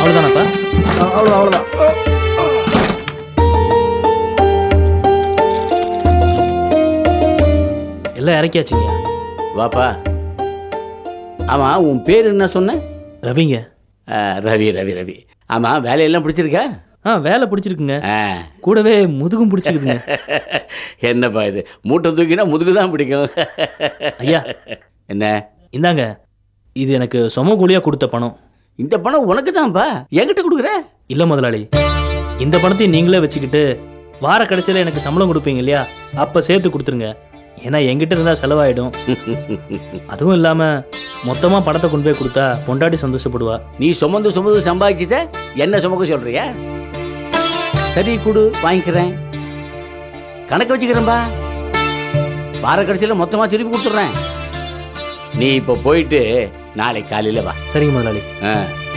அவ்வளோதானாப்பா அவ்வளோதான் அவ்வளோதான் எல்லாம் இறக்கியாச்சுங்க வாப்பா ஆமா உன் பேர் என்ன சொன்ன ரவிங்க ஆ, ரவி ரவி ரவி ஆமா வேலையெல்லாம் பிடிச்சிருக்கா ஆ வேலை பிடிச்சிருக்குங்க ஆ. கூடவே முதுகும் பிடிச்சிருக்குங்க என்னப்பா இது மூட்டை தூக்கினா முதுகு தான் பிடிக்கும் ஐயா என்ன இந்தாங்க இது எனக்கு சொம கூலியாக கொடுத்த பணம் இந்த பணம் உனக்கு தான்ப்பா என்கிட்ட கொடுக்குற இல்லை முதலாளி இந்த பணத்தையும் நீங்களே வச்சுக்கிட்டு வார கடைசியில் எனக்கு சம்பளம் கொடுப்பீங்க இல்லையா அப்போ சேர்த்து கொடுத்துருங்க ஏன்னா என்கிட்ட இருந்தால் செலவாயிடும் அதுவும் இல்லாமல் மொத்தமாக பணத்தை கொண்டு போய் கொடுத்தா பொண்டாட்டி சந்தோஷப்படுவா நீ சுமந்து சுமந்து சம்பாதிச்சுட்ட என்ன சுமக்க சொல்றியா சரி கொடு வாங்கிக்கிறேன் கணக்கு வச்சுக்கிறேன்பா வார கடைசியில் மொத்தமாக திருப்பி கொடுத்துட்றேன் நீ இப்போ போயிட்டு நாளை காலையில் வா சரிங்க முதலாளி ஆ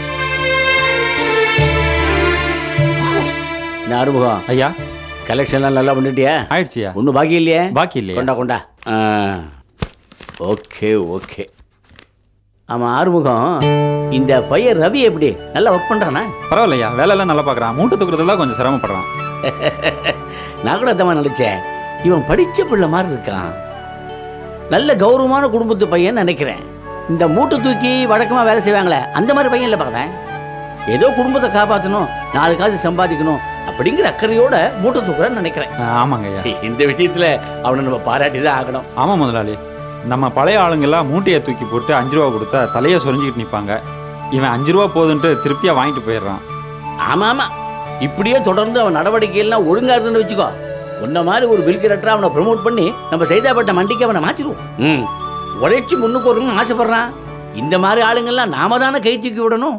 என்ன அறிமுகம் ஐயா கலெக்ஷன்லாம் நல்லா பண்ணிட்டியா ஆயிடுச்சியா ஒன்றும் பாக்கி இல்லையே பாக்கி இல்லையா கொண்டா கொண்டா ஆ ஓகே ஓகே ஆமாம் ஆறுமுகம் இந்த பையன் ரவி எப்படி நல்லா ஒர்க் பண்ணுறானா பரவாயில்லையா வேலையெல்லாம் நல்லா பார்க்குறான் மூட்டை தூக்குறதுலாம் கொஞ்சம் சிரமப்படுறான் நான் கூட அதான் நினச்சேன் இவன் படித்த பிள்ளை மாதிரி இருக்கான் நல்ல கௌரவமான குடும்பத்து பையன் நினைக்கிறேன் இந்த மூட்டை தூக்கி வழக்கமாக வேலை செய்வாங்களே அந்த மாதிரி பையன் இல்லை பார்க்கறேன் ஏதோ குடும்பத்தை காப்பாற்றணும் நாலு காசு சம்பாதிக்கணும் அப்படிங்கிற அக்கறையோட மூட்டை தூக்குறேன்னு நினைக்கிறேன் ஆ, ஆமாங்க ஐயா இந்த விஷயத்துல அவனை நம்ம பாராட்டி தான் ஆகணும் ஆமாம் முதலாளி நம்ம பழைய ஆளுங்கெல்லாம் மூட்டையை தூக்கி போட்டு அஞ்சு ரூபா கொடுத்தா தலையை சொரிஞ்சுக்கிட்டு நிற்பாங்க இவன் அஞ்சு ரூபா போதுன்ட்டு திருப்தியாக வாங்கிட்டு போயிடுறான் ஆமா ஆமா இப்படியே தொடர்ந்து அவன் நடவடிக்கையெல்லாம் ஒழுங்கா இருந்துன்னு வச்சுக்கோ உன்ன மாதிரி ஒரு பில் கிரட்டரா அவனை ப்ரமோட் பண்ணி நம்ம சைதாப்பட்ட மண்டிக்கு அவனை மாத்திருவோம் ம் உழைச்சி முன்னுக்கு வரணும்னு ஆசைப்படுறான் இந்த மாதிரி ஆளுங்கெல்லாம் நாம தானே கை தூக்கி விடணும்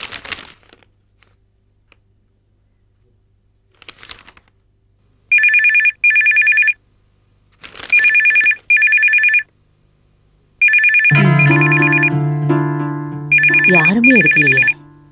யாருமே எடுக்கலையே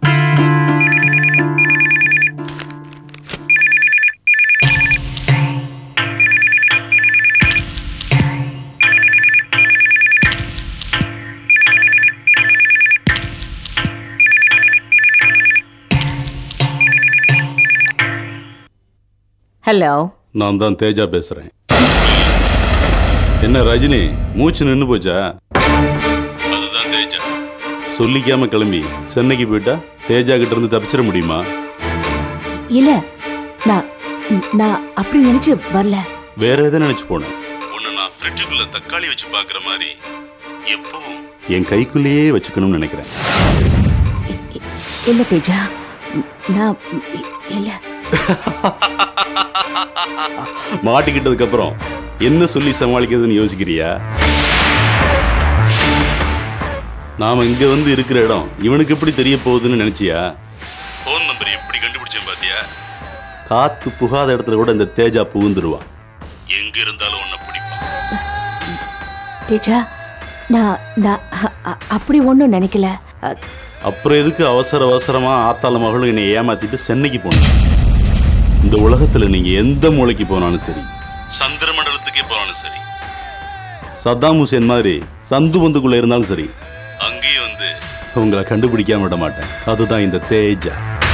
ஹலோ நான் தான் தேஜா பேசுறேன் என்ன ரஜினி மூச்சு நின்னு போச்சா அதுதான் தேஜா சொல்லிக்காம கிளம்பி சென்னைக்கு போயிட்டா தேஜா கிட்ட இருந்து தப்பிச்சிட முடியுமா இல்ல நான் நான் அப்படி நினைச்சு வரல வேற எதை நினைச்சு போனேன் உன்னை நான் ஃப்ரிட்ஜுக்குள்ள தக்காளி வச்சு பார்க்குற மாதிரி எப்பவும் என் கைக்குள்ளேயே வச்சுக்கணும்னு நினைக்கிறேன் இ- இல்ல தேஜா நான் இ- இல்ல மாட்டிக்கிட்டதுக்கு அப்புறம் என்ன சொல்லி சமாளிக்கிறதுன்னு யோசிக்கிறியா நாம இங்க வந்து இருக்கிற இடம் இவனுக்கு எப்படி தெரிய போகுதுன்னு நினைச்சியா போன் நம்பர் எப்படி கண்டுபிடிச்சேன் பாத்தியா காத்து புகாத இடத்துல கூட இந்த தேஜா புகுந்துருவான் எங்க இருந்தாலும் உன்னை பிடிப்பான் தேஜா நான் நான் அ- அ- அப்படி ஒன்றும் நினைக்கல அ, அப்புறம் எதுக்கு அவசர அவசரமா ஆத்தாள மகளும் என்னை ஏமாத்திட்டு சென்னைக்கு போனேன் இந்த உலகத்துல நீங்க எந்த மூலைக்கு போனாலும் சரி சந்திர மண்டலத்துக்கே போனாலும் சரி சத்தாம் ஹுசேன் மாதிரி சந்து பந்துக்குள்ள இருந்தாலும் சரி அங்கேயும் வந்து உங்களை கண்டுபிடிக்காம விட மாட்டேன் அதுதான் இந்த தேஜா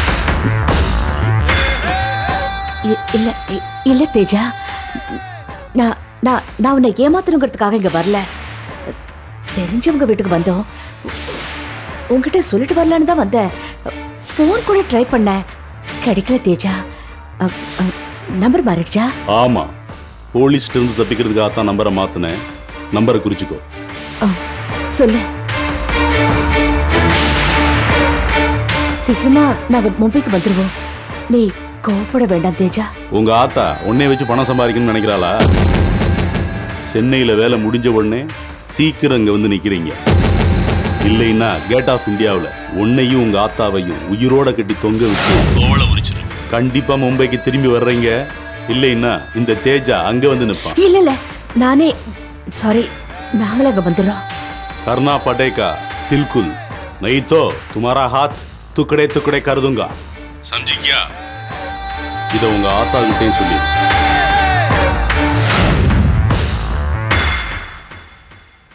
இ- இல்ல இ- இல்ல தேஜா நான் நான் நான் உன்னை ஏமாத்தணுங்கிறதுக்காக இங்க வரல தெரிஞ்சவங்க வீட்டுக்கு வந்தோம் உங்ககிட்ட சொல்லிட்டு வரலான்னு தான் வந்தேன் ஃபோன் கூட ட்ரை பண்ணேன் கிடைக்கல தேஜா அ, அ, நம்பர் மாறிடுச்சா ஆமா போலீஸ்கிட்ட இருந்து தப்பிக்கிறதுக்காக தான் நம்பரை மாத்தினேன் நம்பரை குறிச்சுக்கோ அ, சொல்லு சீக்கிரமா நாங்க மும்பைக்கு வந்துருவோம் நீ கோவப்பட வேண்டாம் தேஜா உங்க ஆத்தா உன்னை வச்சு பணம் சம்பாதிக்கணும்னு நினைக்கிறாளா சென்னையில வேலை முடிஞ்ச உடனே சீக்கிரம் இங்க வந்து நிக்கிறீங்க இல்லைன்னா கேட் ஆஃப் இந்தியாவில் உன்னையும் உங்க ஆத்தாவையும் உயிரோட கட்டி தொங்க விட்டு தோலை உரிச்சிருங்க கண்டிப்பா மும்பைக்கு திரும்பி வர்றீங்க இல்லைன்னா இந்த தேஜா அங்க வந்து நிப்பான் இல்ல இல்ல நானே சாரி நாங்களே அங்க வந்துடுறோம் கர்ணா படேகா பில்குல் नहीं तो तुम्हारा हाथ துக்கடே துக்கடே கருதுங்க சம்ஜிக்கியா இதை உங்க ஆத்தா கிட்டேயும் சொல்லி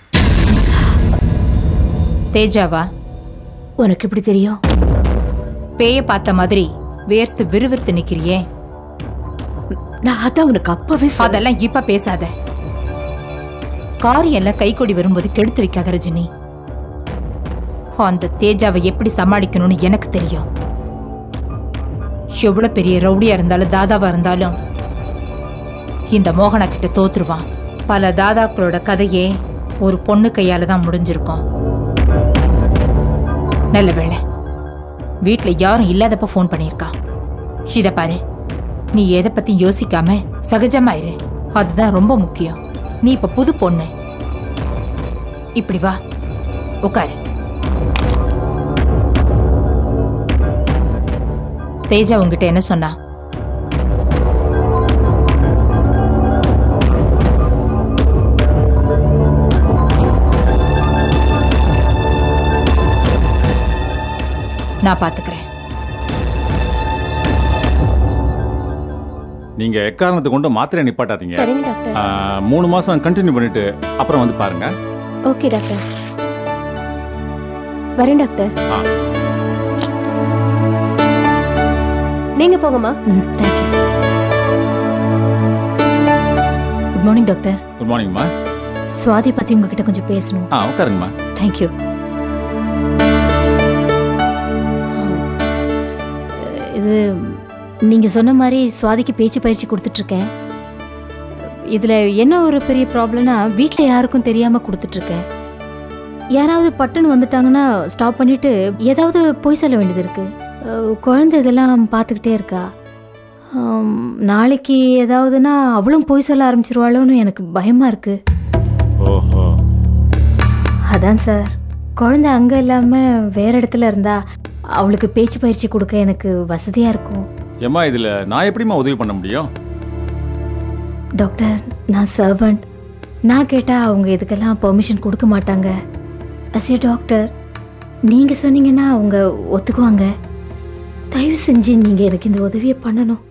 தேஜாவா உனக்கு எப்படி தெரியும் பேய பார்த்த மாதிரி வேர்த்து விறுவிறுத்து நிக்கிறியே நான் அதான் உனக்கு அப்பவே சொன்னேன். அதெல்லாம் இப்ப பேசாத காரியம் எல்லாம் கைகூடி வரும்போது கெடுத்து வைக்காத ரஜினி அந்த தேஜாவை எப்படி சமாளிக்கணும்னு எனக்கு தெரியும் எவ்வளவு பெரிய ரவுடியா இருந்தாலும் தாதாவா இருந்தாலும் இந்த மோகனா கிட்ட தோத்துருவான் பல தாதாக்களோட கதையே ஒரு பொண்ணு கையால தான் முடிஞ்சிருக்கும் நல்ல வேளை வீட்ல யாரும் இல்லாதப்ப ஃபோன் பண்ணியிருக்கான் இத பாரு நீ எதை பத்தி யோசிக்காம சகஜமா இரு அதுதான் ரொம்ப முக்கியம் நீ இப்ப புது பொண்ணு இப்படி வா உட்காரு தேஜா உங்ககிட்ட என்ன சொன்னா நான் பாத்துக்கிறேன் நீங்க எக்காரணத்தை கொண்டு மாத்திரை நிப்பாட்டாதீங்க சரிங்க டாக்டர் ஆ, மூணு மாசம் கண்டினியூ பண்ணிட்டு அப்புறம் வந்து பாருங்க ஓகே டாக்டர் வரேன் டாக்டர் ஆ. நீங்க போங்கம்மா ம், thank you. Good morning doctor good மார்னிங்மா சுவாதி பத்தி உங்ககிட்ட கொஞ்சம் பேசணும் ஆ உட்காருங்கம்மா தேங்க்யூ இது நீங்க சொன்ன மாதிரி சுவாதிக்கு பேச்சு பயிற்சி கொடுத்துட்டு இருக்கேன் இதுல என்ன ஒரு பெரிய ப்ராப்ளம்னா வீட்ல யாருக்கும் தெரியாம கொடுத்துட்டு இருக்கேன் யாராவது பட்டுன்னு வந்துட்டாங்கன்னா ஸ்டாப் பண்ணிட்டு ஏதாவது பொய் சொல்ல வேண்டியது இருக்கு அஹ், குழந்தை இதெல்லாம் பார்த்துக்கிட்டே இருக்கா ஆம், நாளைக்கு ஏதாவதுன்னா அவளும் பொய் சொல்ல ஆரம்பிச்சிருவாளோன்னு எனக்கு பயமா இருக்கு ஓஹோ அதான் சார் குழந்தை அங்கே இல்லாமல் வேற இடத்துல இருந்தா அவளுக்கு பேச்சு பயிற்சி கொடுக்க எனக்கு வசதியாக இருக்கும் ஏம்மா இதுல நான் எப்படிம்மா உதவி பண்ண முடியும் டாக்டர் நான் சர்வன்ட் நான் கேட்டால் அவங்க இதுக்கெல்லாம் பெர்மிஷன் கொடுக்க மாட்டாங்க அஸ் ஏ டாக்டர் நீங்கள் சொன்னீங்கன்னா அவங்க ஒத்துக்குவாங்க தயவு செஞ்சு நீங்கள் எனக்கு இந்த உதவியை பண்ணணும்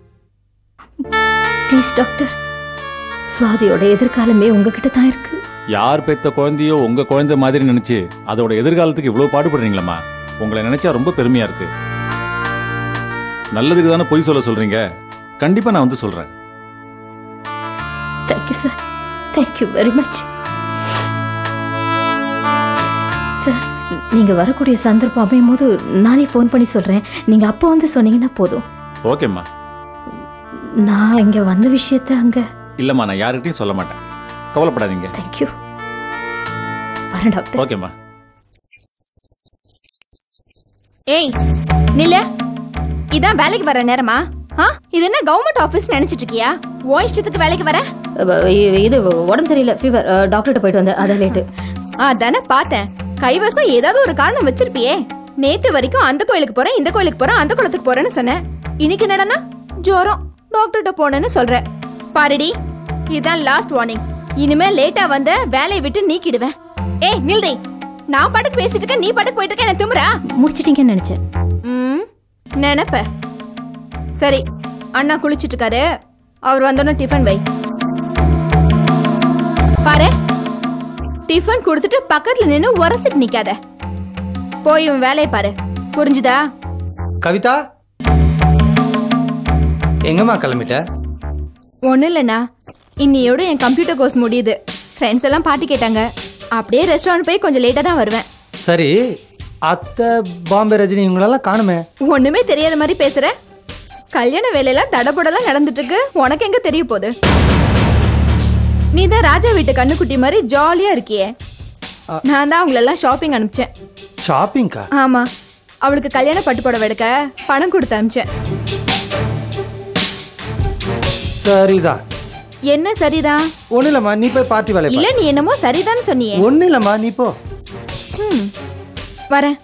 ப்ளீஸ் டாக்டர் சுவாதியோட எதிர்காலமே உங்ககிட்ட தான் இருக்கு யார் பெத்த குழந்தையோ உங்க குழந்தை மாதிரி நினைச்சு அதோட எதிர்காலத்துக்கு இவ்வளவு பாடுபடுறீங்களம்மா உங்களை நினைச்சா ரொம்ப பெருமையா இருக்கு நல்லதுக்கு தானே பொய் சொல்ல சொல்றீங்க கண்டிப்பா நான் வந்து சொல்றேன் thank you sir thank you very much sir நீங்கள் வரக்கூடிய சந்தர்ப்பம் அமையும் போது நானே ஃபோன் பண்ணி சொல்கிறேன் நீங்கள் அப்போ வந்து சொன்னீங்கன்னா போதும் ஓகேம்மா நான் இங்கே வந்த விஷயத்த அங்கே இல்லம்மா நான் யாருக்கிட்டையும் சொல்ல மாட்டேன் கவலைப்படாதீங்க தேங்க்யூ வரேன் டாக்டர் ஓகேம்மா ஏய் நில இதான் வேலைக்கு வர நேரமா ஆ இது என்ன கவர்மெண்ட் ஆபீஸ் நினைச்சிட்டு இருக்கியா ஓ இஷ்டத்துக்கு வேலைக்கு வர இது உடம்பு சரியில்லை ஃபீவர் டாக்டர்கிட்ட போயிட்டு வந்தேன் அதான் லேட்டு அதானே பார்த்தேன் கைவசம் ஏதாவது ஒரு காரணம் வச்சிருப்பியே நேத்து வரைக்கும் அந்த கோயிலுக்கு போறேன் இந்த கோயிலுக்கு போறேன் அந்த குளத்துக்கு போறேன்னு சொன்னேன் இன்னைக்கு என்னடனா ஜோரம் டாக்டர்கிட்ட போனேன்னு சொல்றேன் பாருடி இதுதான் லாஸ்ட் வார்னிங் இனிமே லேட்டா வந்த வேலையை விட்டு நீக்கிடுவேன் ஏய் நில்றி நான் பாட்டுக்கு பேசிட்டு இருக்கேன் நீ பாட்டுக்கு போயிட்டு இருக்க என்ன திமுறா முடிச்சிட்டீங்கன்னு நினச்சேன் ம் நினைப்ப சரி அண்ணா குளிச்சிட்டு இருக்காரு அவர் வந்தோடனே டிஃபன் வை பாரு டிஃபன் கொடுத்துட்டு பக்கத்துல நின்னு உரசிட்டு நிக்காத போய் உன் வேலையை பாரு புரிஞ்சுதா கவிதா எங்கம்மா கிளம்பிட்ட ஒன்றும் இல்லைண்ணா இன்னியோட என் கம்ப்யூட்டர் கோர்ஸ் முடியுது ஃப்ரெண்ட்ஸ் எல்லாம் பாட்டு கேட்டாங்க அப்படியே ரெஸ்டாரண்ட் போய் கொஞ்சம் லேட்டாக தான் வருவேன் சரி அத்தை பாம்பே ரஜினி இவங்களெல்லாம் காணுமே ஒண்ணுமே தெரியாத மாதிரி பேசுற கல்யாண வேலையெல்லாம் தடபுடலாம் நடந்துட்டு இருக்கு உனக்கு எங்க தெரிய போகுது நீ தான் ராஜா வீட்டு கண்ணுக்குட்டி மாதிரி ஜாலியா இருக்கியே நான் தான் அவங்களெல்லாம் ஷாப்பிங் அனுப்பிச்சேன் ஷாப்பிங்க்கா ஆமா அவளுக்கு கல்யாண பட்டு புடவை எடுக்க பணம் கொடுத்து அனுப்பிச்சேன் சரிதான் என்ன சரிதான் ஒன்றும் இல்லைம்மா நீ போய் பார்ட்டி வேலை இல்ல நீ என்னமோ சரிதான் சொன்னியே ஒன்றும் இல்லைம்மா நீ போ ம் வரேன்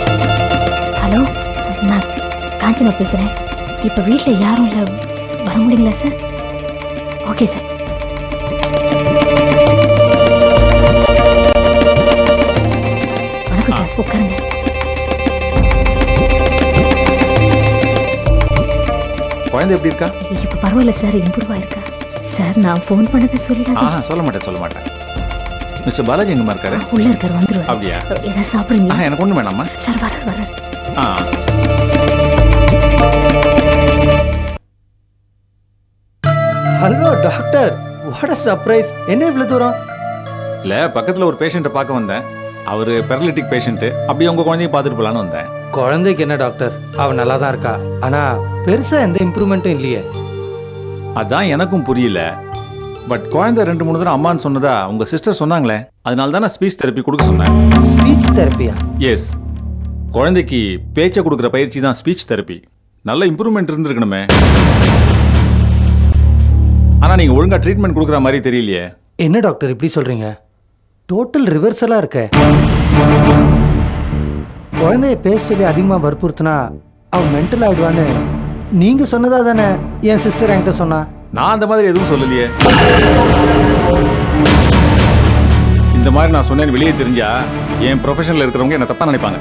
ஹலோ நான் காஞ்சனா பேசுகிறேன் இப்போ வீட்டில் யாரும் இல்லை வர முடியும் அப்படிங்களா சார் ஓகே சார் வணக்கம் சார் உட்காருங்க குழந்தை எப்படி இருக்கா இப்போ பரவாயில்ல சார் இம்ப்ரூவ் ஆயிருக்கா சார் நான் ஃபோன் பண்ணதை ஆ சொல்லிடாத சொல்ல மாட்டேன் சொல்ல மாட்டேன் மிஸ்டர் பாலாஜி எங்கம்மா இருக்காரு உள்ள இருக்கார் வந்துருவாரு அப்படியா ஏதாவது ஆ சாப்பிடுறீங்களா எனக்கு ஒன்றும் வேணாம்மா சார் வரார் வரார் ஆ hello doctor what a surprise என்ன இவ்வளோ தூரம் இல்லை பக்கத்தில் ஒரு பேஷண்ட்டை பார்க்க வந்தேன் அவர் பெரலிட்டிக் பேஷண்ட்டு அப்படியே உங்கள் குழந்தைய பார்த்துட்டு போகலான்னு வந்தேன் குழந்தைக்கு என்ன டாக்டர் அவ நல்லா தான் இருக்கா ஆனா பெருசா எந்த இம்ப்ரூவ்மெண்ட்டும் இல்லையே அதான் எனக்கும் புரியல பட் குழந்தை ரெண்டு மூணு தடவை அம்மான்னு சொன்னதா உங்கள் சிஸ்டர் சொன்னாங்களே அதனால தான் நான் ஸ்பீச் தெரப்பி கொடுக்க சொன்னேன் ஸ்பீச் தெரப்பியா எஸ் குழந்தைக்கு பேச்சை கொடுக்குற பயிற்சி தான் ஸ்பீச் தெரப்பி நல்ல இம்ப்ரூவ்மெண்ட் இருந்திருக்கணுமே ஆனால் நீங்கள் ஒழுங்காக ட்ரீட்மெண்ட் கொடுக்குற மாதிரி தெரியலையே என்ன டாக்டர் இப்படி சொல்றீங்க டோட்டல் ரிவர்சலா இருக்க குழந்தைய பேச சொல்லி அதிகமா வற்புறுத்தினா அவ மென்டல் ஆயிடுவான்னு நீங்க சொன்னதா தானே என் சிஸ்டர் என்கிட்ட சொன்னா நான் அந்த மாதிரி எதுவும் சொல்லலையே இந்த மாதிரி நான் சொன்னேன்னு வெளியே தெரிஞ்சா என் ப்ரொஃபஷனில் இருக்கிறவங்க என்ன தப்பா நினைப்பாங்க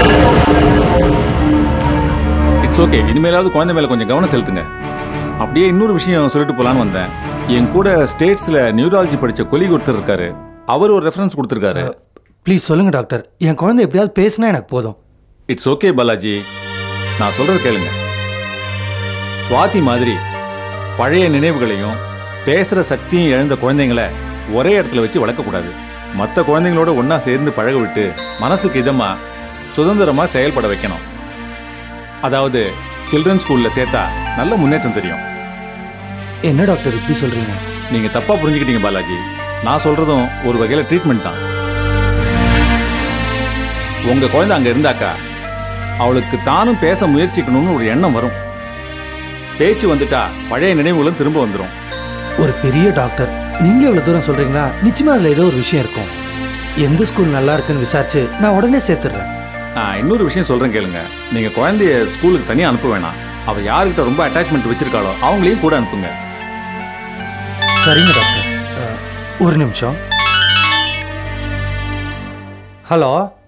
இட்ஸ் ஓகே இனிமேலாவது குழந்தை மேல கொஞ்சம் கவனம் செலுத்துங்க அப்படியே இன்னொரு விஷயம் சொல்லிட்டு போலான்னு வந்தேன் என் கூட ஸ்டேட்ஸ்ல நியூராலஜி படிச்ச கொலி ஒருத்தர் இருக்காரு அவர் ஒரு ரெஃபரன்ஸ் கொடுத்துருக்காரு ப்ளீஸ் சொல்லுங்க டாக்டர் என் குழந்தை எப்படியாவது பேசினா எனக்கு போதும் இட்ஸ் ஓகே பாலாஜி நான் சொல்றது கேளுங்க சுவாதி மாதிரி பழைய நினைவுகளையும் பேசுற சக்தியும் இழந்த குழந்தைங்களை ஒரே இடத்துல வச்சு வளர்க்கக்கூடாது மற்ற குழந்தைங்களோட ஒண்ணா சேர்ந்து பழக விட்டு மனசுக்கு இதமா சுதந்திரமா செயல்பட வைக்கணும் அதாவது சில்ட்ரன் ஸ்கூல்ல சேர்த்தா நல்ல முன்னேற்றம் தெரியும் என்ன டாக்டர் இப்படி சொல்றீங்க நீங்க தப்பா புரிஞ்சுக்கிட்டீங்க பாலாஜி நான் சொல்றதும் ஒரு வகையில ட்ரீட்மெண்ட் தான் உங்க குழந்தை அங்க இருந்தாக்கா அவளுக்கு தானும் பேச முயற்சிக்கணும்னு ஒரு எண்ணம் வரும் பேச்சு வந்துட்டா பழைய நினைவுகளும் திரும்ப வந்துடும் ஒரு பெரிய டாக்டர் நீங்களே இவ்வளவு தூரம் சொல்றீங்கன்னா நிச்சயமா அதுல ஏதோ ஒரு விஷயம் இருக்கும் எந்த ஸ்கூல் நல்லா இருக்குன்னு விசாரிச்சு நான் உடனே சேர்த்துடுறேன் நான் இன்னொரு விஷயம் சொல்றேன் கேளுங்க நீங்க குழந்தைய ஸ்கூலுக்கு தனியா அனுப்ப வேணாம் அவ யாருக்கிட்ட ரொம்ப அட்டாச்மெண்ட் வச்சிருக்காளோ அவங்களையும் கூட அனுப்புங்க சரிங்க டாக்டர் அஹ், ஒரு நிமிஷம் ஹலோ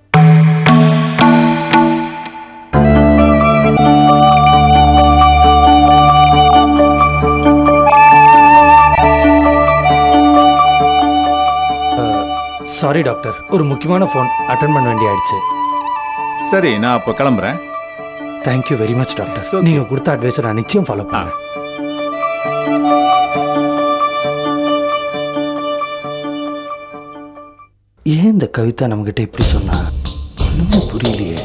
சாரி டாக்டர் ஒரு முக்கியமான ஃபோன் அட்டன் பண்ண வேண்டிய ஆயிடுச்சு சரி நான் அப்போ கிளம்புறேன் தேங்க்யூ வெரி மச் டாக்டர் நீங்க கொடுத்த அட்வைஸை நான் நிச்சயம் ஃபாலோ பண்ணுறேன் ஏன் இந்த கவிதா நம்மகிட்ட இப்படி சொன்னா ஒண்ணுமே புரியலையே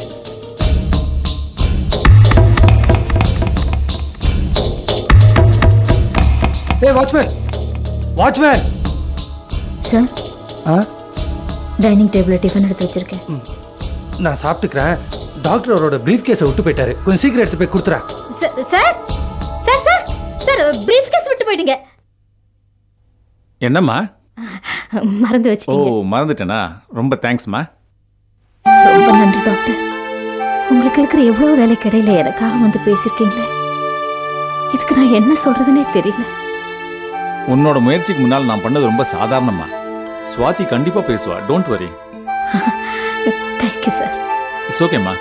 ஏய் வாட்ச்மேன் வாட்ச்மேன் சார் ஆ டைனிங் டேபிளில் டிஃபன் எடுத்து வச்சிருக்கேன் நான் சாப்பிட்டுக்கிறேன் டாக்டர் அவரோட ப்ரீஃப் கேஸை விட்டு போயிட்டாரு கொஞ்சம் சீக்கிரம் எடுத்து போய் கொடுத்துறேன் sir sir sir sir sir briefcase விட்டு போயிட்டீங்க என்னம்மா மறந்து ஓ வச்சிட்டீங்க மறந்துட்டேனா ரொம்ப தேங்க்ஸ்மா ரொம்ப நன்றி டாக்டர் உங்களுக்கு இருக்கிற எவ்வளோ வேலைக்கு இடையில எனக்காக வந்து பேசியிருக்கீங்களே இதுக்கு நான் என்ன சொல்றதுனே தெரியல உன்னோட முயற்சிக்கு முன்னால் நான் பண்ணது ரொம்ப சாதாரணமா சுவாதி கண்டிப்பா பேசுவா don't worry thank you sir it's ஓகேம்மா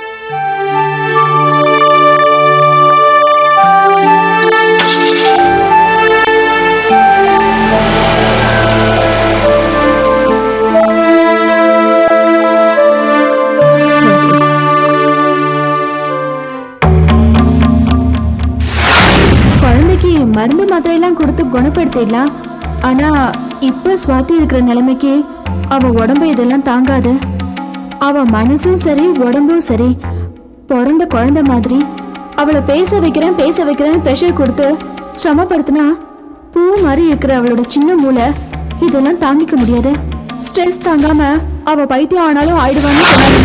குழந்தைக்கு மருந்து மாத்திரையெல்லாம் கொடுத்து குணப்படுத்திடலாம் ஆனா இப்ப சுவாதி இருக்கிற நிலைமைக்கு அவ உடம்பு இதெல்லாம் தாங்காது அவ மனசும் சரி உடம்பும் சரி பிறந்த குழந்தை மாதிரி அவளை பேச வைக்கிறேன் பேச வைக்கிறேன் ப்ரெஷர் கொடுத்து சிரமப்படுத்தினா பூ மாதிரி இருக்கிற அவளோட சின்ன மூளை இதெல்லாம் தாங்கிக்க முடியாது ஸ்ட்ரெஸ் தாங்காம அவ பைத்தியம் ஆனாலும் ஆயிடுவான்னு சொன்னாங்க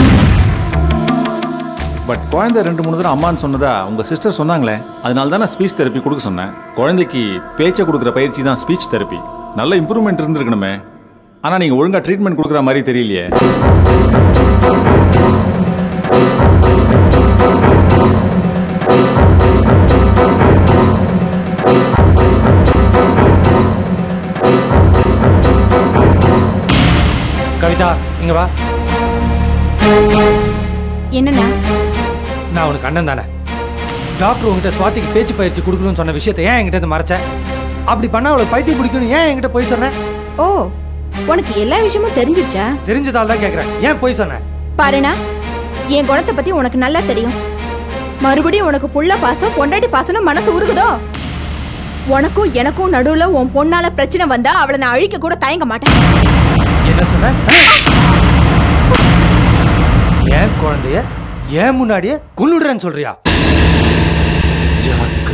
பட் குழந்தை ரெண்டு மூணு தடவை அம்மான்னு சொன்னதா உங்க சிஸ்டர் சொன்னாங்களே அதனால தான் நான் ஸ்பீச் தெரப்பி கொடுக்க சொன்னேன் குழந்தைக்கு பேச்சை கொடுக்குற பயிற்சி தான் ஸ்பீச் தெரப்பி நல்ல இம்ப்ரூவ்மெண்ட் இருந்திருக்கணுமே ஆனா நீங்க ஒழுங்கா ட்ரீட்மெண்ட் கொடுக்குற மாதிரி தெரியலையே கவிதா இங்க வா என்னண்ணா நான் உனக்கு அண்ணன் தானே டாக்டர் உங்ககிட்ட சுவாதிக்கு பேச்சு பயிற்சி கொடுக்கணும்னு சொன்ன விஷயத்தை ஏன் என்கிட்ட இருந்து மறைச்ச அப்படி பண்ணா அவளுக்கு பைத்தியம் பிடிக்கணும் ஏன் என்கிட்ட போய் சொன்ன ஓ உனக்கு எல்லா விஷயமும் தெரிஞ்சிருச்சா தெரிஞ்சதால தான் கேட்குறேன் ஏன் போய் சொன்ன பாருண்ணா என் குணத்தை பத்தி உனக்கு நல்லா தெரியும் மறுபடியும் உனக்கு புள்ள பாசம் பொண்டாட்டி பாசம்னு மனசு உருகுதோ உனக்கும் எனக்கும் நடுவுல உன் பொண்ணால பிரச்சனை வந்தா அவளை நான் அழிக்க கூட தயங்க மாட்டேன் என்ன சொன்ன ஏன் குழந்தைய ஏன் முன்னாடியே கொன்னுடுறேன்னு சொல்றியா ஜாக்கிரதை